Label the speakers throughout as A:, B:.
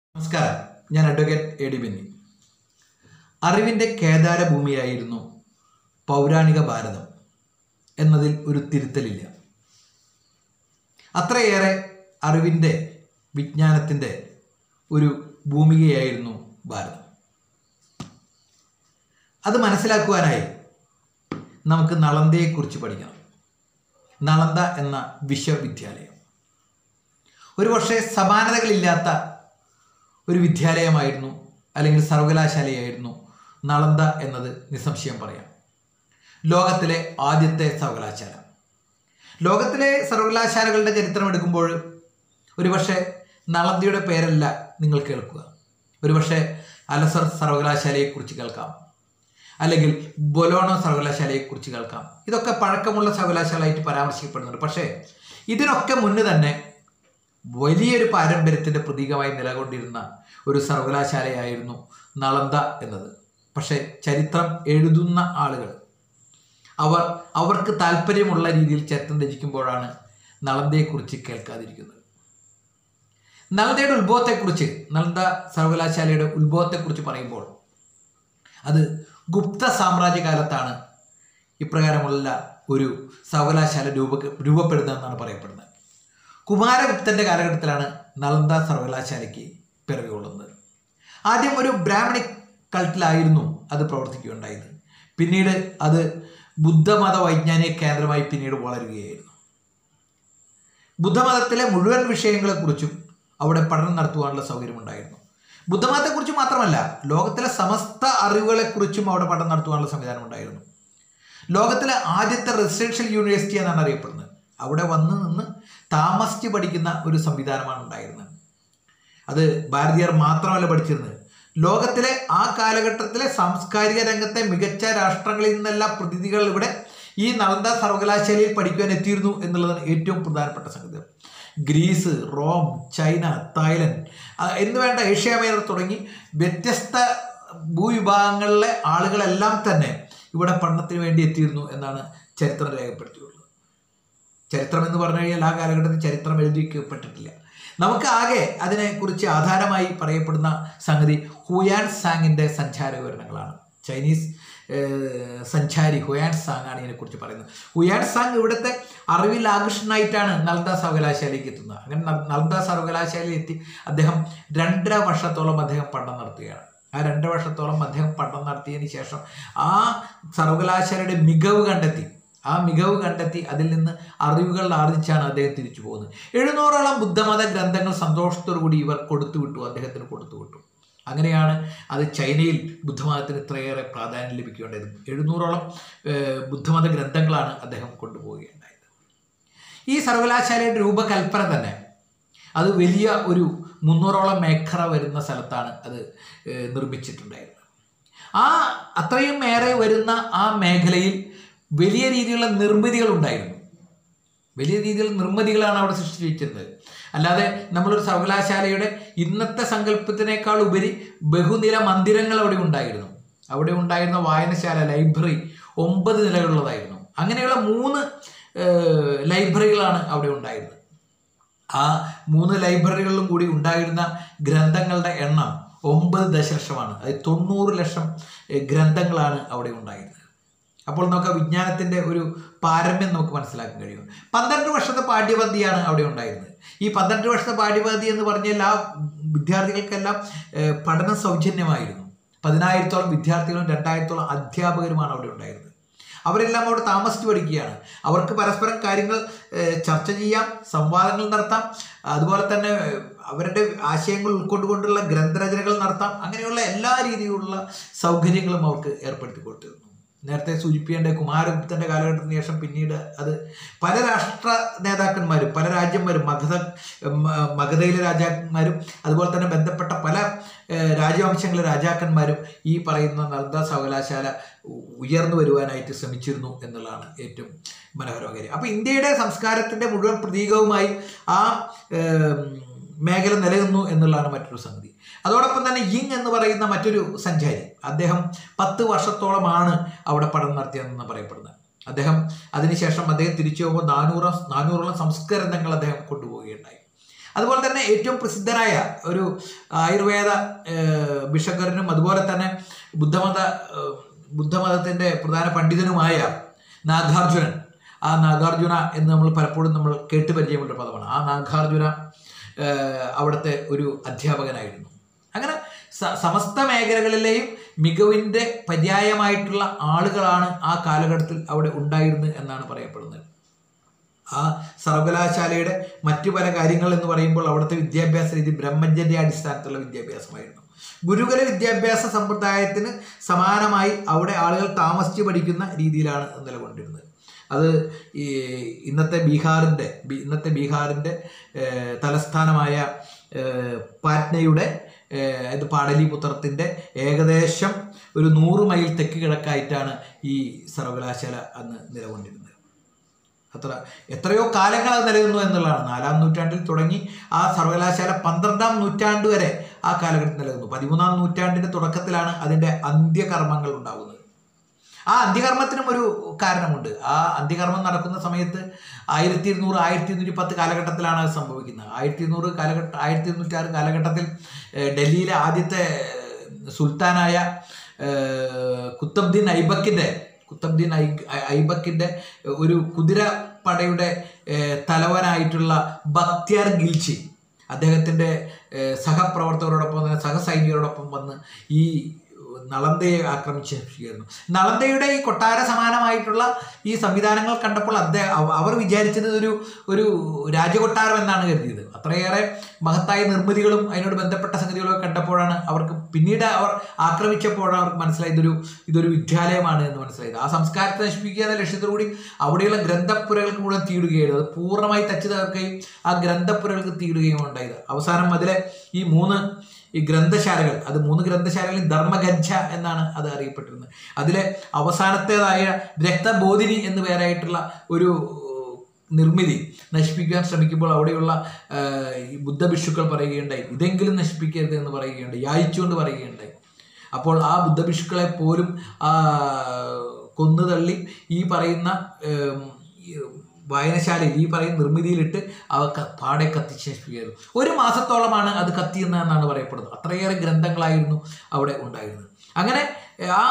A: നമസ്കാരം ഞാൻ advocate A D Benny അറിവിൻ്റെ കേദാരഭൂമിയായിരുന്നു പൗരാണിക ഭാരതം എന്നതിൽ ഒരു തിരുത്തലില്ല അത്രയേറെ അറിവിൻ്റെ വിജ്ഞാനത്തിൻ്റെ ഒരു ഭൂമികയായിരുന്നു ഭാരതം അത് മനസ്സിലാക്കുവാനായി നമുക്ക് നളന്തയെക്കുറിച്ച് പഠിക്കണം നളന്ത എന്ന വിശ്വവിദ്യാലയം ഒരു പക്ഷേ സമാനതകളില്ലാത്ത ഒരു വിദ്യാലയമായിരുന്നു അല്ലെങ്കിൽ സർവകലാശാലയായിരുന്നു നളന്ത എന്നത് നിസ്സംശയം പറയാം ലോകത്തിലെ ആദ്യത്തെ സർവകലാശാല ലോകത്തിലെ സർവകലാശാലകളുടെ ചരിത്രം എടുക്കുമ്പോൾ ഒരുപക്ഷെ നളന്തയുടെ പേരല്ല നിങ്ങൾ കേൾക്കുക ഒരുപക്ഷെ അലസർ സർവകലാശാലയെക്കുറിച്ച് കേൾക്കാം അല്ലെങ്കിൽ ബൊലോണോ സർവകലാശാലയെക്കുറിച്ച് കേൾക്കാം ഇതൊക്കെ പഴക്കമുള്ള സർവകലാശാലയായിട്ട് പരാമർശിക്കപ്പെടുന്നുണ്ട് പക്ഷേ ഇതിനൊക്കെ മുന്നേ തന്നെ വലിയൊരു പാരമ്പര്യത്തിൻ്റെ പ്രതീകമായി നിലകൊണ്ടിരുന്ന ഒരു സർവകലാശാലയായിരുന്നു നളന്ത എന്നത് പക്ഷേ ചരിത്രം എഴുതുന്ന ആളുകൾ അവർ അവർക്ക് താല്പര്യമുള്ള രീതിയിൽ ചരിത്രം രചിക്കുമ്പോഴാണ് നളന്തയെക്കുറിച്ച് കേൾക്കാതിരിക്കുന്നത് നളന്തയുടെ ഉത്ഭവത്തെക്കുറിച്ച് നളന്ത സർവകലാശാലയുടെ ഉത്ഭവത്തെക്കുറിച്ച് പറയുമ്പോൾ അത് ഗുപ്ത സാമ്രാജ്യകാലത്താണ് ഇപ്രകാരമുള്ള ഒരു സർവകലാശാല രൂപ രൂപപ്പെടുന്നതെന്നാണ് പറയപ്പെടുന്നത് കുമാരഗുപ്തന്റെ കാലഘട്ടത്തിലാണ് നളന്ദ സർവകലാശാലയ്ക്ക് പിറവി കൊള്ളുന്നത് ആദ്യം ഒരു ബ്രാഹ്മണിക് കൾട്ടിലായിരുന്നു അത് പ്രവർത്തിക്കുകയുണ്ടായത് പിന്നീട് അത് ബുദ്ധമത വൈജ്ഞാനിക കേന്ദ്രമായി പിന്നീട് വളരുകയായിരുന്നു ബുദ്ധമതത്തിലെ മുഴുവൻ വിഷയങ്ങളെക്കുറിച്ചും അവിടെ പഠനം നടത്തുവാനുള്ള സൗകര്യമുണ്ടായിരുന്നു ബുദ്ധമതത്തെക്കുറിച്ച് മാത്രമല്ല ലോകത്തിലെ സമസ്ത അറിവുകളെക്കുറിച്ചും അവിടെ പഠനം നടത്തുവാനുള്ള സംവിധാനം ഉണ്ടായിരുന്നു ലോകത്തിലെ ആദ്യത്തെ റെസിഡൻഷ്യൽ യൂണിവേഴ്സിറ്റി എന്നാണ് അറിയപ്പെടുന്നത് അവിടെ വന്ന് നിന്ന് താമസിച്ച് പഠിക്കുന്ന ഒരു സംവിധാനമാണ് ഉണ്ടായിരുന്നത് അത് ഭാരതീയർ മാത്രമല്ല പഠിച്ചിരുന്നത് ലോകത്തിലെ ആ കാലഘട്ടത്തിലെ സാംസ്കാരിക രംഗത്തെ മികച്ച രാഷ്ട്രങ്ങളിൽ നിന്നെല്ലാം പ്രതിനിധികൾ ഇവിടെ ഈ നളന്ദ സർവകലാശാലയിൽ പഠിക്കുവാൻ എത്തിയിരുന്നു എന്നുള്ളതാണ് ഏറ്റവും പ്രധാനപ്പെട്ട സംഗതി ഗ്രീസ് റോം ചൈന തായ്ലൻഡ് എന്ന് വേണ്ട ഏഷ്യ മേഖല തുടങ്ങി വ്യത്യസ്ത ഭൂവിഭാഗങ്ങളിലെ ആളുകളെല്ലാം തന്നെ ഇവിടെ പഠനത്തിന് വേണ്ടി എത്തിയിരുന്നു എന്നാണ് ചരിത്രം രേഖപ്പെടുത്തിയിട്ടുള്ളത് ചരിത്രം എന്ന് പറഞ്ഞു കഴിഞ്ഞാൽ ആ കാലഘട്ടത്തിൽ ചരിത്രം എഴുതിക്കപ്പെട്ടിട്ടില്ല നമുക്ക് ആകെ അതിനെക്കുറിച്ച് ആധാരമായി പറയപ്പെടുന്ന സംഗതി ഹുയാൻ സാങ്ങിൻ്റെ സഞ്ചാര വിവരണങ്ങളാണ് ചൈനീസ് സഞ്ചാരി ഹുയാൻ സാങ് ആണ് ഇതിനെക്കുറിച്ച് പറയുന്നത് ഹുയാൻ സാങ് ഇവിടുത്തെ അറിവിൽ ആകർഷണമായിട്ടാണ് നളന്ദ സർവകലാശാലയ്ക്ക് എത്തുന്നത് അങ്ങനെ നളന്ദ സർവകലാശാലയിൽ എത്തി അദ്ദേഹം രണ്ടര വർഷത്തോളം അദ്ദേഹം പഠനം നടത്തുകയാണ് ആ രണ്ട് വർഷത്തോളം അദ്ദേഹം പഠനം നടത്തിയതിന് ശേഷം ആ സർവകലാശാലയുടെ മികവ് കണ്ടെത്തി ആ മികവ് കണ്ടെത്തി അതിൽ നിന്ന് അറിവുകൾ ആർജിച്ചാണ് അദ്ദേഹം തിരിച്ചു പോകുന്നത് എഴുന്നൂറോളം ബുദ്ധമത ഗ്രന്ഥങ്ങൾ സന്തോഷത്തോടു കൂടി ഇവർ കൊടുത്തുവിട്ടു അദ്ദേഹത്തിന് കൊടുത്തുവിട്ടു അങ്ങനെയാണ് അത് ചൈനയിൽ ബുദ്ധമതത്തിന് ഇത്രയേറെ പ്രാധാന്യം ലഭിക്കേണ്ടത് എഴുന്നൂറോളം ബുദ്ധമത ഗ്രന്ഥങ്ങളാണ് അദ്ദേഹം കൊണ്ടുപോവുകയുണ്ടായത് ഈ സർവകലാശാലയുടെ രൂപകൽപ്പന തന്നെ അത് വലിയ ഒരു മുന്നൂറോളം ഏക്കറ വരുന്ന സ്ഥലത്താണ് അത് നിർമ്മിച്ചിട്ടുണ്ടായിരുന്നത് ആ അത്രയും ഏറെ വരുന്ന ആ മേഖലയിൽ വലിയ രീതിയിലുള്ള നിർമ്മിതികൾ ഉണ്ടായിരുന്നു വലിയ രീതിയിലുള്ള നിർമ്മിതികളാണ് അവിടെ സൃഷ്ടിച്ചു വെച്ചിരുന്നത് അല്ലാതെ നമ്മളൊരു സർവകലാശാലയുടെ ഇന്നത്തെ സങ്കല്പത്തിനേക്കാൾ ഉപരി ബഹുനില മന്ദിരങ്ങൾ അവിടെ ഉണ്ടായിരുന്നു അവിടെ ഉണ്ടായിരുന്ന വായനശാല ലൈബ്രറി ഒമ്പത് നിലകളുള്ളതായിരുന്നു അങ്ങനെയുള്ള മൂന്ന് ലൈബ്രറികളാണ് അവിടെ ഉണ്ടായിരുന്നത് ആ മൂന്ന് ലൈബ്രറികളിലും കൂടി ഉണ്ടായിരുന്ന ഗ്രന്ഥങ്ങളുടെ എണ്ണം ഒമ്പത് ദശലക്ഷമാണ് അതായത് തൊണ്ണൂറ് ലക്ഷം ഗ്രന്ഥങ്ങളാണ് അവിടെ ഉണ്ടായിരുന്നത് അപ്പോൾ നമുക്ക് വിജ്ഞാനത്തിൻ്റെ ഒരു പാരമ്യം നമുക്ക് മനസ്സിലാക്കാൻ കഴിയും പന്ത്രണ്ട് വർഷത്തെ പാഠ്യപദ്ധതിയാണ് അവിടെ ഉണ്ടായിരുന്നത് ഈ പന്ത്രണ്ട് വർഷത്തെ പാഠ്യപദ്ധതി എന്ന് പറഞ്ഞാൽ ആ വിദ്യാർത്ഥികൾക്കെല്ലാം പഠനം സൗജന്യമായിരുന്നു പതിനായിരത്തോളം വിദ്യാർത്ഥികളും രണ്ടായിരത്തോളം അധ്യാപകരുമാണ് അവിടെ ഉണ്ടായിരുന്നത് അവരെല്ലാം അവിടെ താമസിച്ച് പഠിക്കുകയാണ് അവർക്ക് പരസ്പരം കാര്യങ്ങൾ ചർച്ച ചെയ്യാം സംവാദങ്ങൾ നടത്താം അതുപോലെ തന്നെ അവരുടെ ആശയങ്ങൾ ഉൾക്കൊണ്ടുകൊണ്ടുള്ള ഗ്രന്ഥരചനകൾ നടത്താം അങ്ങനെയുള്ള എല്ലാ രീതിയിലുള്ള സൗകര്യങ്ങളും അവർക്ക് ഏർപ്പെടുത്തി കൊടുത്തിരുന്നു നേരത്തെ സൂചിപ്പിക്കേണ്ട കുമാരഗുപ്തന്റെ കാലഘട്ടത്തിന് ശേഷം പിന്നീട് അത് പല രാഷ്ട്ര നേതാക്കന്മാരും പല രാജ്യന്മാരും മഗധ മഗധയിലെ രാജാക്കന്മാരും അതുപോലെ തന്നെ ബന്ധപ്പെട്ട പല രാജവംശങ്ങളിലെ രാജാക്കന്മാരും ഈ പറയുന്ന നളന്ദ സർവകലാശാല ഉയർന്നു വരുവാനായിട്ട് ശ്രമിച്ചിരുന്നു എന്നുള്ളതാണ് ഏറ്റവും മനോഹരമായ കാര്യം അപ്പോൾ ഇന്ത്യയുടെ സംസ്കാരത്തിൻ്റെ മുഴുവൻ പ്രതീകവുമായി ആ മേഖല നിലനിന്നു എന്നുള്ളതാണ് മറ്റൊരു സംഗതി അതോടൊപ്പം തന്നെ യിങ് എന്ന് പറയുന്ന മറ്റൊരു സഞ്ചാരി അദ്ദേഹം പത്ത് വർഷത്തോളമാണ് അവിടെ പഠനം നടത്തിയതെന്ന് പറയപ്പെടുന്നത് അദ്ദേഹം അതിനുശേഷം അദ്ദേഹം തിരിച്ചു പോകുമ്പോൾ നാനൂറ് നാനൂറോളം സംസ്കരണങ്ങൾ അദ്ദേഹം കൊണ്ടുപോവുകയുണ്ടായി അതുപോലെ തന്നെ ഏറ്റവും പ്രസിദ്ധനായ ഒരു ആയുർവേദ ഏഹ്, ഭിഷഗ്വരനും അതുപോലെ തന്നെ ബുദ്ധമത ഏഹ്, ബുദ്ധമതത്തിൻ്റെ പ്രധാന പണ്ഡിതനുമായ നാഗാർജുനൻ ആ നാഗാർജുന എന്ന് നമ്മൾ പലപ്പോഴും നമ്മൾ കേട്ട് പരിചയമുള്ള പദമാണ് ആ നാഗാർജുന ഏഹ്, അവിടുത്തെ ഒരു അധ്യാപകനായിരുന്നു അങ്ങനെ സ- സമസ്ത മേഖലകളിലെയും മികവിൻ്റെ പര്യായമായിട്ടുള്ള ആളുകളാണ് ആ കാലഘട്ടത്തിൽ അവിടെ ഉണ്ടായിരുന്നത് എന്നാണ് പറയപ്പെടുന്നത് ആ സർവകലാശാലയുടെ മറ്റു പല കാര്യങ്ങൾ എന്ന് പറയുമ്പോൾ അവിടുത്തെ വിദ്യാഭ്യാസ രീതി ബ്രഹ്മചര്യ അടിസ്ഥാനത്തിലുള്ള വിദ്യാഭ്യാസമായിരുന്നു ഗുരുകുല വിദ്യാഭ്യാസ സമ്പ്രദായത്തിന് സമാനമായി അവിടെ ആളുകൾ താമസിച്ച് പഠിക്കുന്ന രീതിയിലാണ് നിലകൊണ്ടിരുന്നത് അത് ഈ ഇന്നത്തെ ബീഹാറിൻ്റെ ബി- ഇന്നത്തെ ബീഹാറിൻ്റെ ഏഹ്, തലസ്ഥാനമായ ഏഹ്, പാറ്റ്നയുടെ ഏഹ്, ഇത് പാടലിപുത്രത്തിൻ്റെ ഏകദേശം ഒരു നൂറ് മൈൽ തെക്ക് കിഴക്കായിട്ടാണ് ഈ സർവകലാശാല അന്ന് നിലകൊണ്ടിരുന്നത് അത്ര എത്രയോ കാലങ്ങൾ അത് നിലനിന്നു എന്നുള്ളതാണ് നാലാം നൂറ്റാണ്ടിൽ തുടങ്ങി ആ സർവകലാശാല പന്ത്രണ്ടാം നൂറ്റാണ്ട് വരെ ആ കാലഘട്ടത്തിൽ നിലനിന്നു പതിമൂന്നാം നൂറ്റാണ്ടിന്റെ തുടക്കത്തിലാണ് അതിന്റെ അന്ത്യകർമ്മങ്ങൾ ഉണ്ടാകുന്നത് ആ അന്ത്യകർമ്മത്തിനും ഒരു കാരണമുണ്ട് ആ അന്ത്യകർമ്മം നടക്കുന്ന സമയത്ത് ആയിരത്തി ഇരുന്നൂറ് ആയിരത്തി ഇരുന്നൂറ്റി പത്ത് കാലഘട്ടത്തിലാണ് അത് സംഭവിക്കുന്നത് ആയിരത്തി ഇരുന്നൂറ് കാലഘട്ട ആയിരത്തി ഇരുന്നൂറ്റി ആറ് കാലഘട്ടത്തിൽ ഏഹ്, ഡൽഹിയിലെ ആദ്യത്തെ ഏഹ്, സുൽത്താനായ ഏഹ്, കുത്തബ്ദീൻ ഐബക്കിൻ്റെ കുത്തബ്ദീൻ ഐ ഐബക്കിൻ്റെ ഒരു കുതിരപ്പടയുടെ ഏഹ്, തലവനായിട്ടുള്ള ബക്തിയാർ ഗിൽച്ചി അദ്ദേഹത്തിൻ്റെ ഏഹ്, സഹപ്രവർത്തകരോടൊപ്പം തന്നെ സഹസൈനികരോടൊപ്പം വന്ന് ഈ നളന്തയെ ആക്രമിച്ച് നശിപ്പിക്കുകയായിരുന്നു നളന്തയുടെ ഈ കൊട്ടാര സമാനമായിട്ടുള്ള ഈ സംവിധാനങ്ങൾ കണ്ടപ്പോൾ അദ്ദേഹം അവ- അവർ വിചാരിച്ചത് ഒരു ഒരു രാജകൊട്ടാരം എന്നാണ് കരുതിയത് അത്രയേറെ മഹത്തായ നിർമ്മിതികളും അതിനോട് ബന്ധപ്പെട്ട സംഗതികളും ഒക്കെ കണ്ടപ്പോഴാണ് അവർക്ക് പിന്നീട് അവർ ആക്രമിച്ചപ്പോഴാണ് അവർക്ക് മനസ്സിലായത് ഇതൊരു ഇതൊരു വിദ്യാലയമാണ് എന്ന് മനസ്സിലായത് ആ സംസ്കാരത്തെ നശിപ്പിക്കുക എന്ന ലക്ഷ്യത്തോടുകൂടി അവിടെയുള്ള ഗ്രന്ഥപ്പുരകൾക്ക് മുഴുവൻ തീടുകയായിരുന്നു അത് പൂർണ്ണമായി തച്ച് തകർക്കുകയും ആ ഗ്രന്ഥപ്പുരകൾക്ക് തീടുകയും ഉണ്ടായത് അവസാനം അതിലെ ഈ മൂന്ന് ഈ ഗ്രന്ഥശാലകൾ അത് മൂന്ന് ഗ്രന്ഥശാലകളിൽ ധർമ്മഗജ്ജ എന്നാണ് അത് അറിയപ്പെട്ടിരുന്നത് അതിലെ അവസാനത്തേതായ രക്തബോധിനി എന്ന് പേരായിട്ടുള്ള ഒരു ഏഹ്, നിർമ്മിതി നശിപ്പിക്കാൻ ശ്രമിക്കുമ്പോൾ അവിടെയുള്ള ഏഹ്, ഈ ബുദ്ധഭിക്ഷുക്കൾ പറയുകയുണ്ടായി ഇതെങ്കിലും നശിപ്പിക്കരുത് എന്ന് പറയുകയുണ്ടായി യായിച്ചുകൊണ്ട് പറയുകയുണ്ടായി അപ്പോൾ ആ ബുദ്ധഭിക്ഷുക്കളെ പോലും ആ, കൊന്നുതള്ളി ഈ പറയുന്ന ഏം, ഈ വായനശാലയിൽ ഈ പറയുന്ന നിർമ്മിതിയിലിട്ട് അവ ക- പാടെ കത്തിച്ച് നശിപ്പിക്കുകയായിരുന്നു ഒരു മാസത്തോളമാണ് അത് കത്തിയെന്നാണ് പറയപ്പെടുന്നത് അത്രയേറെ ഗ്രന്ഥങ്ങളായിരുന്നു അവിടെ ഉണ്ടായിരുന്നത് അങ്ങനെ ആ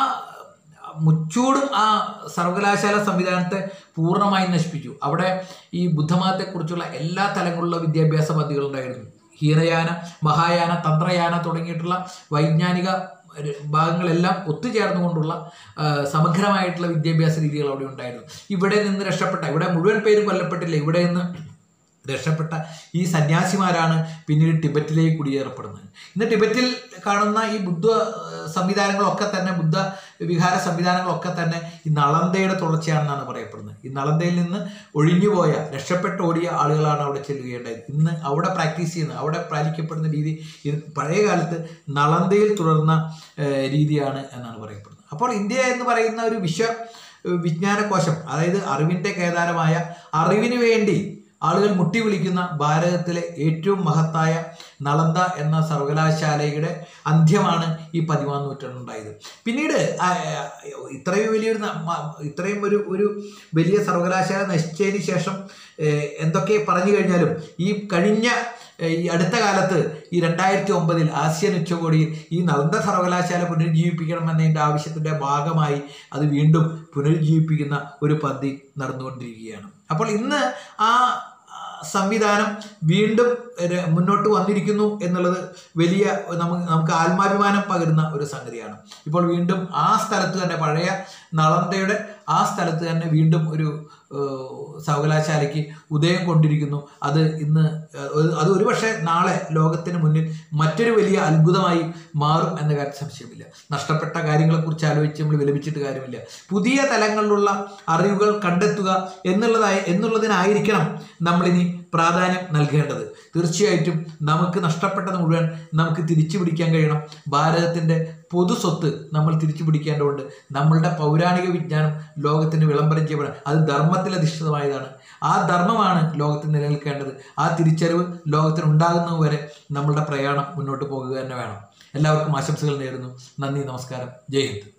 A: മുച്ചൂടും ആ സർവകലാശാല സംവിധാനത്തെ പൂർണ്ണമായും നശിപ്പിച്ചു അവിടെ ഈ ബുദ്ധമതത്തെക്കുറിച്ചുള്ള എല്ലാ തലങ്ങളിലുള്ള വിദ്യാഭ്യാസ പദ്ധതികൾ ഉണ്ടായിരുന്നു ഹീനയാന മഹായാന തന്ത്രയാന തുടങ്ങിയിട്ടുള്ള വൈജ്ഞാനിക ഒരു ഭാഗങ്ങളെല്ലാം ഒത്തുചേർന്നുകൊണ്ടുള്ള ആ, സമഗ്രമായിട്ടുള്ള വിദ്യാഭ്യാസ രീതികൾ അവിടെ ഉണ്ടായിരുന്നു ഇവിടെ നിന്ന് രക്ഷപ്പെട്ട ഇവിടെ മുഴുവൻ പേരും കൊല്ലപ്പെട്ടില്ല ഇവിടെ നിന്ന് രക്ഷപ്പെട്ട ഈ സന്യാസിമാരാണ് പിന്നീട് ടിബറ്റിലേക്ക് കുടിയേറപ്പെടുന്നത് ഇന്ന് ടിബറ്റിൽ കാണുന്ന ഈ ബുദ്ധ ഏഹ്, സംവിധാനങ്ങളൊക്കെ തന്നെ ബുദ്ധ വിഹാര സംവിധാനങ്ങളൊക്കെ തന്നെ ഈ നളന്തയുടെ തുടർച്ചയാണെന്നാണ് പറയപ്പെടുന്നത് ഈ നളന്തയിൽ നിന്ന് ഒഴിഞ്ഞുപോയ രക്ഷപ്പെട്ട് ഓടിയ ആളുകളാണ് അവിടെ ചെല്ലുകയുണ്ടായത് ഇന്ന് അവിടെ പ്രാക്ടീസ് ചെയ്യുന്ന അവിടെ പാലിക്കപ്പെടുന്ന രീതി ഇത് പഴയ കാലത്ത് നളന്തയിൽ തുടർന്ന ഏഹ്, രീതിയാണ് എന്നാണ് പറയപ്പെടുന്നത് അപ്പോൾ ഇന്ത്യ എന്ന് പറയുന്ന ഒരു വിശ്വ ഏഹ്, വിജ്ഞാനകോശം അതായത് അറിവിൻ്റെ കേദാരമായ അറിവിന് വേണ്ടി ആളുകൾ മുട്ടി വിളിക്കുന്ന ഭാരതത്തിലെ ഏറ്റവും മഹത്തായ നളന്ദ എന്ന സർവകലാശാലയുടെ അന്ത്യമാണ് ഈ പതിമൂന്നാം നൂറ്റാണ്ടുണ്ടായത് പിന്നീട് ആ, ആ, ഇത്രയും വലിയൊരു ന- മ- ഇത്രയും ഒരു ഒരു വലിയ സർവകലാശാല നശിച്ചതിന് ശേഷം ഏഹ്, എന്തൊക്കെ പറഞ്ഞു കഴിഞ്ഞാലും ഈ കഴിഞ്ഞ ഏഹ്, ഈ അടുത്ത കാലത്ത് ഈ രണ്ടായിരത്തി ഒമ്പതിൽ ആസിയൻ ഉച്ചകോടിയിൽ ഈ നളന്ദ സർവകലാശാല പുനരുജ്ജീവിപ്പിക്കണമെന്നതിൻ്റെ ആവശ്യത്തിൻ്റെ ഭാഗമായി അത് വീണ്ടും പുനരുജ്ജീവിപ്പിക്കുന്ന ഒരു പദ്ധതി നടന്നുകൊണ്ടിരിക്കുകയാണ് അപ്പോൾ ഇന്ന് ആ ആ, സംവിധാനം വീണ്ടും ര- മുന്നോട്ട് വന്നിരിക്കുന്നു എന്നുള്ളത് വലിയ നമുക്ക് നമുക്ക് ആത്മാഭിമാനം പകരുന്ന ഒരു സംഗതിയാണ് ഇപ്പോൾ വീണ്ടും ആ സ്ഥലത്ത് തന്നെ പഴയ നളന്തയുടെ ആ സ്ഥലത്ത് തന്നെ വീണ്ടും ഒരു ഏഹ്, സർവകലാശാലയ്ക്ക് ഉദയം കൊണ്ടിരിക്കുന്നു അത് ഇന്ന് ഏഹ്, ഒരു- അത് ഒരുപക്ഷെ നാളെ ലോകത്തിന് മുന്നിൽ മറ്റൊരു വലിയ അത്ഭുതമായി മാറും എന്ന കാര്യത്തിൽ സംശയമില്ല നഷ്ടപ്പെട്ട കാര്യങ്ങളെക്കുറിച്ച് ആലോചിച്ച് നമ്മൾ വിലപിച്ചിട്ട് കാര്യമില്ല പുതിയ തലങ്ങളിലുള്ള അറിവുകൾ കണ്ടെത്തുക എന്നുള്ളതായി എന്നുള്ളതിനായിരിക്കണം നമ്മളിനി പ്രാധാന്യം നൽകേണ്ടത് തീർച്ചയായിട്ടും നമുക്ക് നഷ്ടപ്പെട്ടത് മുഴുവൻ നമുക്ക് തിരിച്ചു പിടിക്കാൻ കഴിയണം ഭാരതത്തിൻ്റെ പൊതു സ്വത്ത് നമ്മൾ തിരിച്ചു പിടിക്കേണ്ടതുണ്ട് നമ്മളുടെ പൗരാണിക വിജ്ഞാനം ലോകത്തിന് വിളംബരം ചെയ്യപ്പെടാൻ അത് ധർമ്മത്തിൽ അധിഷ്ഠിതമായതാണ് ആ ധർമ്മമാണ് ലോകത്തിൽ നിലനിൽക്കേണ്ടത് ആ തിരിച്ചറിവ് ലോകത്തിന് ഉണ്ടാകുന്നതുവരെ നമ്മളുടെ പ്രയാണം മുന്നോട്ട് പോകുക തന്നെ വേണം എല്ലാവർക്കും ആശംസകൾ നേരുന്നു നന്ദി നമസ്കാരം ജയ് ഹിന്ദ്